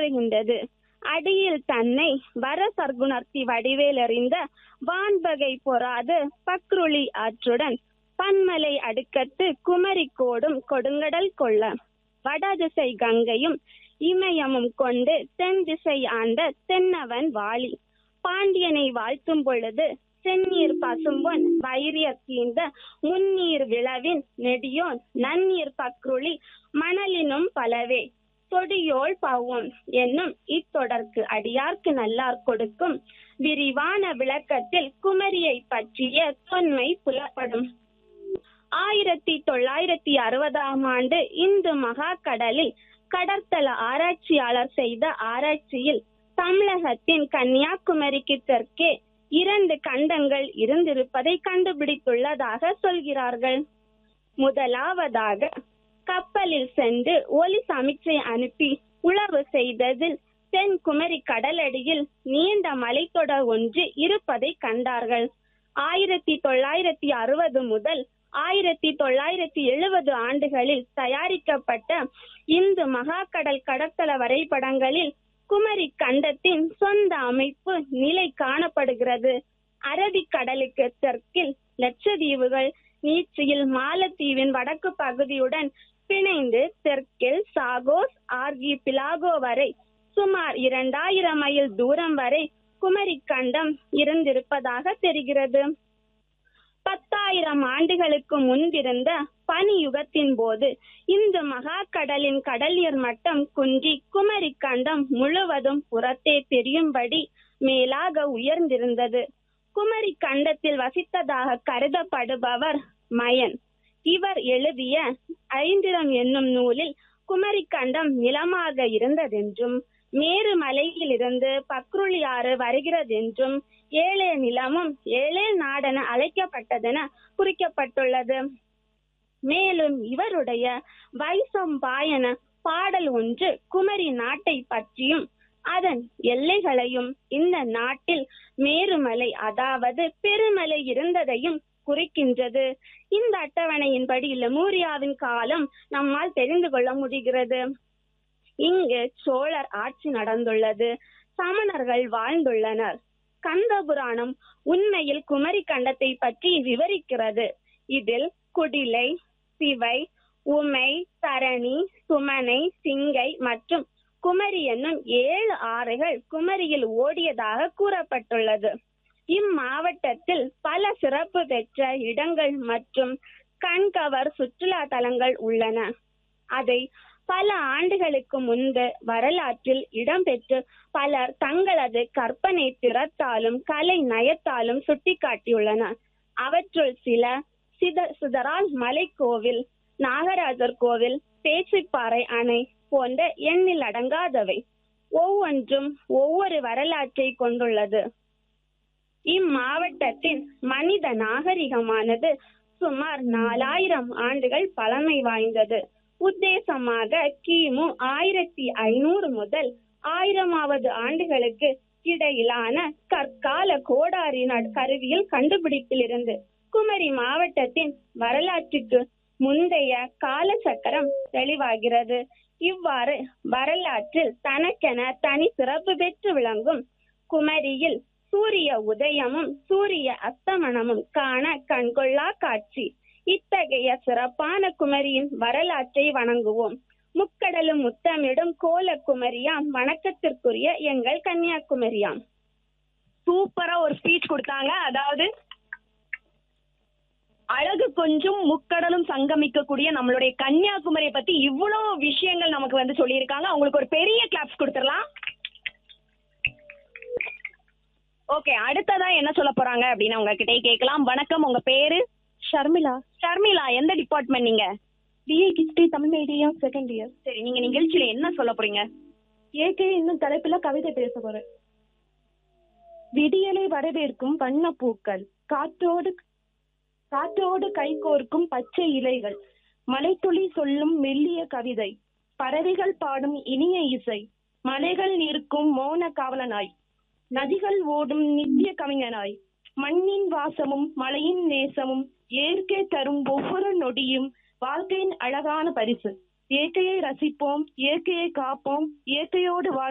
கூறுகின்றது அடியில் தன்னை வர சர்க்குணர்த்தி வடிவேலறிந்த வான்பகை பொறாது பக்ருளி ஆற்றுடன் பன்மலை அடுக்கத்து குமரி கோடும் கொடுங்கடல் கொள்ள வடதிசை கங்கையும் இமயமும் கொண்டு தென் திசை ஆண்ட தென்னவன் வாளி பாண்டியனை வாழ்த்தும் பொழுது செந்நீர் பசும்பொன் வைரிய தீந்த முன்னீர் விளவின் நெடியோன் நன்னீர் பக்ருளி மணலினும் பலவே தொடியோள் பவும் என்னும் இத்தொடர்க்கு அடியார்க்கு நல்லார் கொடுக்கும் விரிவான விளக்கத்தில் குமரியை பற்றிய தொன்மை புலப்படும் ஆயிரத்தி தொள்ளாயிரத்தி அறுபதாம் ஆண்டு இந்து மகா கடலில் கடற்தல ஆராய்ச்சியாளர் செய்த ஆராய்ச்சியில் தமிழகத்தின் கன்னியாகுமரிக்கு தெற்கே இரண்டு கண்டங்கள் இருந்திருப்பதை கண்டுபிடித்துள்ளதாக சொல்கிறார்கள் முதலாவதாக கப்பலில் சென்று ஒலி சமிச்சை அனுப்பி உளவு செய்ததில் தென் குமரி கடலடியில் நீண்ட மலைத்தொடர் ஒன்று இருப்பதை கண்டார்கள் ஆயிரத்தி தொள்ளாயிரத்தி அறுபது முதல் ஆயிரத்தி தொள்ளாயிரத்தி எழுபது ஆண்டுகளில் தயாரிக்கப்பட்ட இந்து மகாகடல் கடற்தல வரைபடங்களில் குமரி கண்டத்தின் சொந்த அமைப்பு நிலை காணப்படுகிறது அரபிக்கடலுக்கு தெற்கில் லட்சத்தீவுகள் நீச்சியில் மாலத்தீவின் வடக்கு பகுதியுடன் பிணைந்து தெற்கில் சாகோஸ் ஆர்கி பிலாகோ வரை சுமார் இரண்டாயிரம் மைல் தூரம் வரை குமரி கண்டம் இருந்திருப்பதாக தெரிகிறது பத்தாயிரம் ஆண்டுகளுக்கு முன்பிருந்த பனி யுகத்தின் போது இந்த மகா கடலின் கடல் நீர் மட்டம் குன்றி குமரி கண்டம் முழுவதும் புறத்தே தெரியும்படி மேலாக உயர்ந்திருந்தது குமரி கண்டத்தில் வசித்ததாக கருதப்படுபவர் மயன் இவர் எழுதிய ஐந்திரம் என்னும் நூலில் குமரி கண்டம் நிலமாக இருந்ததென்றும் மேரு மலையில் இருந்து பக்ருளி ஆறு வருகிறதென்றும் ஏழே நிலமும் ஏழே நாடென அழைக்கப்பட்டதென குறிக்கப்பட்டுள்ளது மேலும் இவருடைய வைசம்பாயன பாடல் ஒன்று குமரி நாட்டை பற்றியும் அதன் எல்லைகளையும் இந்த நாட்டில் மேருமலை அதாவது பெருமலை இருந்ததையும் குறிக்கின்றது இந்த அட்டவணையின்படி லெமூரியாவின் காலம் நம்மால் தெரிந்து கொள்ள முடிகிறது இங்கு சோழர் ஆட்சி நடந்துள்ளது சமணர்கள் வாழ்ந்துள்ளனர் கந்த புராணம் உண்மையில் குமரி கண்டத்தை பற்றி விவரிக்கிறது இதில் குடிலை சிவை உமை தரணி சுமனை சிங்கை மற்றும் குமரி என்னும் ஏழு ஆறுகள் குமரியில் ஓடியதாக கூறப்பட்டுள்ளது இம்மாவட்டத்தில் பல சிறப்பு பெற்ற இடங்கள் மற்றும் கண்கவர் சுற்றுலா தலங்கள் உள்ளன அதை பல ஆண்டுகளுக்கு முன்பு வரலாற்றில் இடம்பெற்று பலர் தங்களது கற்பனை திறத்தாலும் கலை நயத்தாலும் சுட்டிக்காட்டியுள்ளனர் அவற்றுள் சில சித சிதறால் மலைக்கோவில் நாகராஜர் கோவில் பேச்சிப்பாறை அணை போன்ற எண்ணில் அடங்காதவை ஒவ்வொன்றும் ஒவ்வொரு வரலாற்றை கொண்டுள்ளது இம்மாவட்டத்தின் மனித நாகரிகமானது சுமார் நாலாயிரம் ஆண்டுகள் பழமை வாய்ந்தது உத்தேசமாக கிமு ஆயிரத்தி ஐநூறு முதல் ஆயிரமாவது ஆண்டுகளுக்கு இடையிலான கற்கால கோடாரி கருவியில் கண்டுபிடிப்பிலிருந்து குமரி மாவட்டத்தின் வரலாற்றுக்கு முந்தைய கால சக்கரம் தெளிவாகிறது இவ்வாறு வரலாற்றில் தனக்கென தனி சிறப்பு பெற்று விளங்கும் குமரியில் சூரிய உதயமும் சூரிய அஸ்தமனமும் காண கண்கொள்ளா காட்சி இத்தகைய சிறப்பான குமரியின் வரலாற்றை வணங்குவோம் முக்கடலும் முத்தமிடும் கோல குமரியாம் வணக்கத்திற்குரிய எங்கள் கன்னியாகுமரியாம் சூப்பரா ஒரு ஸ்பீச் கொடுத்தாங்க அதாவது அழகு கொஞ்சம் முக்கடலும் சங்கமிக்கக்கூடிய நம்மளுடைய கன்னியாகுமரியை பத்தி இவ்வளவு விஷயங்கள் நமக்கு வந்து சொல்லியிருக்காங்க அவங்களுக்கு ஒரு பெரிய கிளாப்ஸ் கொடுத்துடலாம் ஓகே அடுத்ததா என்ன சொல்ல போறாங்க அப்படின்னு உங்ககிட்ட கேட்கலாம் வணக்கம் உங்க பேரு ஷர்மிளா ஷர்மிளா எந்த டிபார்ட்மெண்ட் நீங்க BA history Tamil medium second year சரி நீங்க நிகழ்ச்சியில என்ன சொல்ல போறீங்க ஏகே இன்னும் தலைப்புல கவிதை பேச போறேன் விடியலை வரவேற்கும் வண்ண பூக்கள் காற்றோடு காற்றோடு கைகோர்க்கும் பச்சை இலைகள் மலைத்துளி சொல்லும் மெல்லிய கவிதை பறவைகள் பாடும் இனிய இசை மலைகள் நிற்கும் மௌன காவலனாய் நதிகள் ஓடும் நித்திய கவிஞனாய் மண்ணின் வாசமும் மலையின் நேசமும் இயற்கை தரும் ஒவ்வொரு நொடியும் வாழ்க்கையின் அழகான பரிசு இயற்கையை ரசிப்போம் இயற்கையை காப்போம் இயற்கையோடு வாழ்